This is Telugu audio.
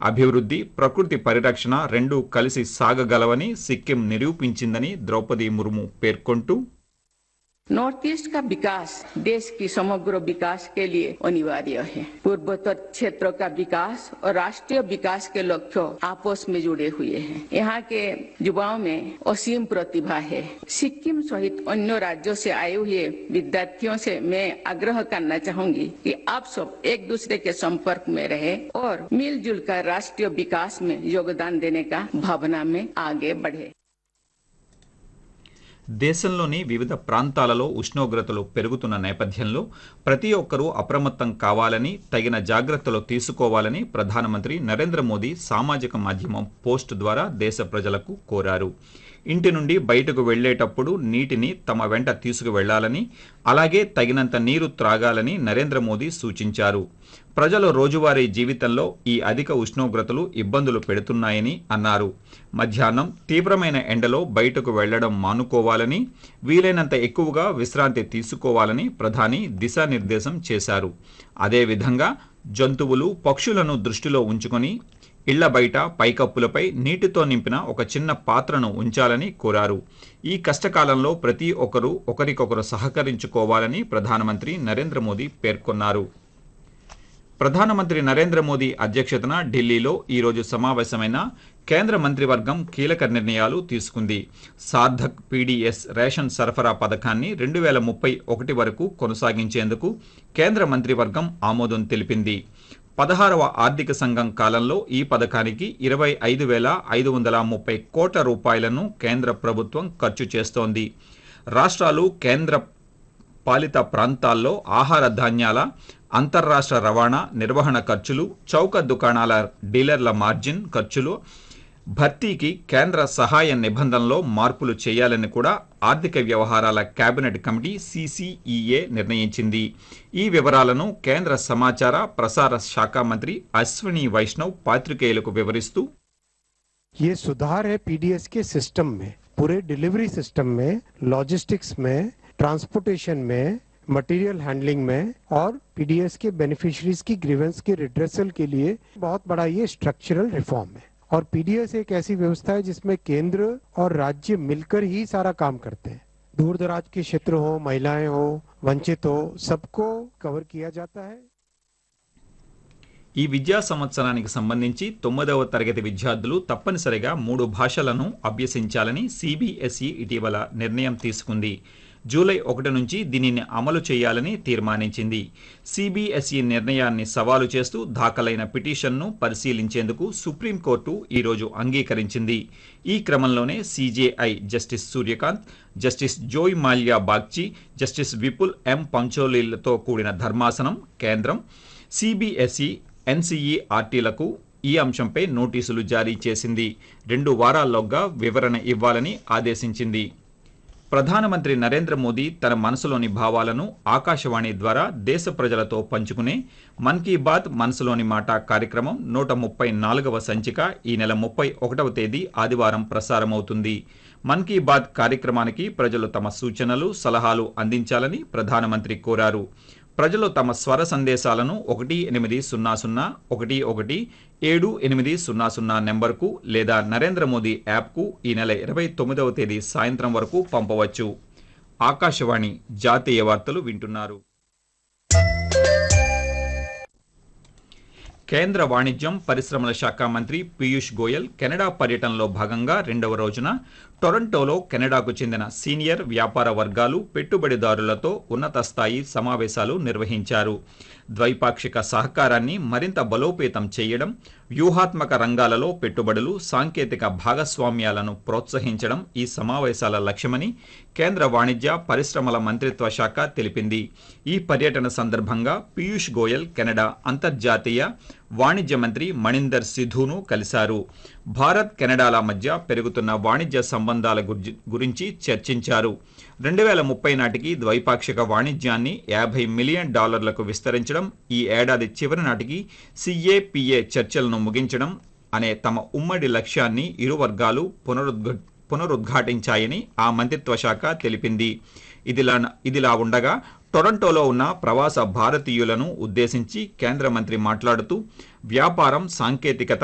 అభివృద్ధి ప్రకృతి పరిరక్షణ రెండూ కలిసి సాగగలవని సిక్కిం నిరూపించిందని ద్రౌపది ముర్ము పేర్కొంటూ नॉर्थ ईस्ट का विकास देश की समग्र विकास के लिए अनिवार्य है पूर्वोत्तर क्षेत्र का विकास और राष्ट्रीय विकास के लक्ष्य आपस में जुड़े हुए हैं यहाँ के युवाओं में असीम प्रतिभा है सिक्किम सहित अन्य राज्यों से आए हुए विद्यार्थियों से मैं आग्रह करना चाहूंगी कि आप सब एक दूसरे के संपर्क में रहे और मिलजुल कर राष्ट्रीय विकास में योगदान देने का भावना में आगे बढ़े దేశంలోని వివిధ ప్రాంతాలలో ఉష్ణోగ్రతలు పెరుగుతున్న నేపథ్యంలో ప్రతి ఒక్కరూ అప్రమత్తం కావాలని తగిన జాగ్రత్తలు తీసుకోవాలని ప్రధానమంత్రి నరేంద్ర మోదీ సామాజిక మాధ్యమం పోస్ట్ ద్వారా దేశ ప్రజలకు కోరారు ఇంటి నుండి బయటకు వెళ్లేటప్పుడు నీటిని తమ వెంట తీసుకువెళ్లాలని అలాగే తగినంత నీరు త్రాగాలని నరేంద్ర మోదీ సూచించారు ప్రజల రోజువారీ జీవితంలో ఈ అధిక ఉష్ణోగ్రతలు ఇబ్బందులు పెడుతున్నాయని అన్నారు మధ్యాహ్నం తీవ్రమైన ఎండలో బయటకు వెళ్లడం మానుకోవాలని వీలైనంత ఎక్కువగా విశ్రాంతి తీసుకోవాలని ప్రధాని దిశానిర్దేశం చేశారు అదేవిధంగా జంతువులు పక్షులను దృష్టిలో ఉంచుకొని ఇళ్ల బయట పైకప్పులపై నీటితో నింపిన ఒక చిన్న పాత్రను ఉంచాలని కోరారు ఈ కష్టకాలంలో ప్రతి ఒక్కరూ ఒకరికొకరు సహకరించుకోవాలని ప్రధానమంత్రి నరేంద్ర మోదీ పేర్కొన్నారు ప్రధానమంత్రి నరేంద్ర మోదీ అధ్యక్షతన ఢిల్లీలో ఈరోజు సమావేశమైన కేంద్ర మంత్రివర్గం కీలక నిర్ణయాలు తీసుకుంది సార్థక్ పీడీఎస్ రేషన్ సరఫరా పథకాన్ని రెండు వేల ముప్పై ఒకటి వరకు కొనసాగించేందుకు కేంద్ర మంత్రివర్గం ఆమోదం తెలిపింది పదహారవ ఆర్థిక సంఘం కాలంలో ఈ పథకానికి ఇరవై ఐదు వేల ఐదు వందల ముప్పై కోట్ల రూపాయలను కేంద్ర ప్రభుత్వం ఖర్చు చేస్తోంది రాష్ట్రాలు కేంద్ర పాలిత ప్రాంతాల్లో ఆహార ధాన్యాల అంతర్రాష్ట్ర రవాణా నిర్వహణ ఖర్చులు చౌక దుకాణాల డీలర్ల మార్జిన్ ఖర్చులు భర్తీకి కేంద్ర సహాయ నిబంధనలో మార్పులు చేయాలని కూడా ఆర్థిక వ్యవహారాల కేబినెట్ కమిటీ సీసీఈఏ నిర్ణయించింది ఈ వివరాలను కేంద్ర సమాచార ప్రసార శాఖ మంత్రి అశ్విని వైష్ణవ్ పాత్రికేయులకు వివరిస్తూ ये सुधार है पीडीएस के सिस्टम में पूरे डिलीवरी सिस्टम में लॉजिस्टिक्स में ट्रांसपोर्टेशन में मटेरियल हैंडलिंग में और पीडीएस के बेनिफिशियरीज की ग्रीवेंस के रिड्रेसल के लिए बहुत बड़ा ये स्ट्रक्चरल रिफॉर्म है और पीडीएस एक ऐसी व्यवस्था है जिसमें केंद्र और राज्य मिलकर ही सारा काम करते हैं दूर दराज के क्षेत्र हो महिलाएं हो वंचित हो सबको कवर किया जाता है ఈ విద్యా సంవత్సరానికి సంబంధించి తొమ్మిదవ తరగతి విద్యార్థులు తప్పనిసరిగా మూడు భాషలను అభ్యసించాలని సిబిఎస్ఈ ఇటీవల నిర్ణయం తీసుకుంది జూలై ఒకటి నుంచి దీనిని అమలు చేయాలని తీర్మానించింది సిబిఎస్ఈ నిర్ణయాన్ని సవాలు చేస్తూ దాఖలైన పిటిషన్ను పరిశీలించేందుకు సుప్రీంకోర్టు ఈరోజు అంగీకరించింది ఈ క్రమంలోనే CJI justice Surya Kant justice Joymalya Bagchi justice Vipul M పంచోలీలతో కూడిన ధర్మాసనం కేంద్రం సిబిఎస్ఈ ఎన్సీఈఆర్టీలకు ఈ అంశంపై నోటీసులు జారీ చేసింది రెండు వారాల్లోగా వివరణ ఇవ్వాలని ఆదేశించింది ప్రధానమంత్రి నరేంద్ర మోదీ తన మనసులోని భావాలను ఆకాశవాణి ద్వారా దేశ ప్రజలతో పంచుకునే మన్ కీ బాత్ మనసులోని మాట కార్యక్రమం నూట ముప్పై నాలుగవ సంచిక ఈ నెల ముప్పై ఒకటవ తేదీ ఆదివారం ప్రసారమవుతుంది మన్ కీ బాత్ కార్యక్రమానికి ప్రజలు తమ సూచనలు సలహాలు అందించాలని ప్రధానమంత్రి కోరారు ప్రజలు తమ స్వర సందేశాలను ఒకటి ఎనిమిది సున్నా సున్నా ఒకటి ఒకటి ఏడు ఎనిమిది సున్నా సున్నా నెంబర్కు లేదా నరేంద్ర మోదీ యాప్కు ఈ నెల ఇరవై తొమ్మిదవ తేదీ సాయంత్రం వరకు పంపవచ్చు ఆకాశవాణి జాతీయ వార్తలు వింటున్నారు కేంద్ర వాణిజ్యం పరిశ్రమల శాఖ మంత్రి పీయూష్ గోయల్ కెనడా పర్యటనలో భాగంగా రెండవ రోజున టొరంటోలో కెనడాకు చెందిన సీనియర్ వ్యాపార వర్గాలు పెట్టుబడిదారులతో ఉన్నత స్థాయి సమావేశాలు నిర్వహించారు ద్వైపాక్షిక సహకారాన్ని మరింత బలోపేతం చేయడం వ్యూహాత్మక రంగాలలో పెట్టుబడులు సాంకేతిక భాగస్వామ్యాలను ప్రోత్సహించడం ఈ సమావేశాల లక్ష్యమని కేంద్ర వాణిజ్య పరిశ్రమల మంత్రిత్వ శాఖ తెలిపింది ఈ పర్యటన సందర్భంగా పీయూష్ గోయల్ కెనడా అంతర్జాతీయ వాణిజ్య మంత్రి మణిందర్ సిధును కలిశారు భారత్ కెనడాల మధ్య పెరుగుతున్న వాణిజ్య సంబంధాల గురించి- గురించి చర్చించారు రెండు వేల ముప్పై నాటికి ద్వైపాక్షిక వాణిజ్యాన్ని యాభై మిలియన్ డాలర్లకు విస్తరించడం ఈ ఏడాది చివరి నాటికి సిఏపిఏ చర్చలను ముగించడం అనే తమ ఉమ్మడి లక్ష్యాన్ని ఇరు వర్గాలు పునరుద్ఘ పునరుద్ఘాటించాయని ఆ మంత్రిత్వ శాఖ తెలిపింది ఇదిలా ఇదిలా ఉండగా టొరంటోలో ఉన్న ప్రవాస భారతీయులను ఉద్దేశించి కేంద్ర మంత్రి మాట్లాడుతూ వ్యాపారం సాంకేతికత